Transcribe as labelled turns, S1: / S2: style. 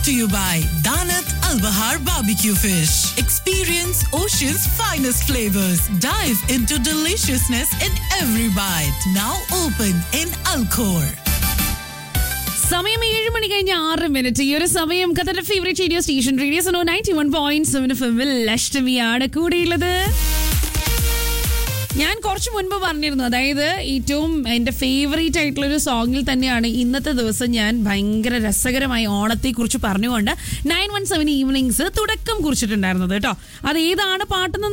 S1: to you by Danat Al Bahar Barbecue Fish. Experience ocean's finest flavors. Dive into deliciousness in every bite. Now open in Alcor.
S2: സമയം ഏഴ് മണി കഴിഞ്ഞ് ആറ് minute ഈ ഒരു സമയം കഥയുടെ ഫേവറേറ്റ് റേഡിയോ സ്റ്റേഷൻ റേഡിയോ സോണോ നയൻറ്റി വൺ പോയിന്റ് സെവൻ ഫിമിൽ അഷ്ടമിയാണ് കൂടിയുള്ളത് ഞാൻ കുറച്ച് മുൻപ് പറഞ്ഞിരുന്നു അതായത് ഏറ്റവും എൻ്റെ ഫേവറേറ്റ് ആയിട്ടുള്ള ഒരു സോങ്ങിൽ തന്നെയാണ് ഇന്നത്തെ ദിവസം ഞാൻ ഭയങ്കര രസകരമായി ഓണത്തെക്കുറിച്ച് പറഞ്ഞുകൊണ്ട് നയൻ വൺ സെവൻ ഈവനിങ്സ് തുടക്കം കുറിച്ചിട്ടുണ്ടായിരുന്നത് കേട്ടോ അത് ഏതാണ് പാട്ടെന്ന്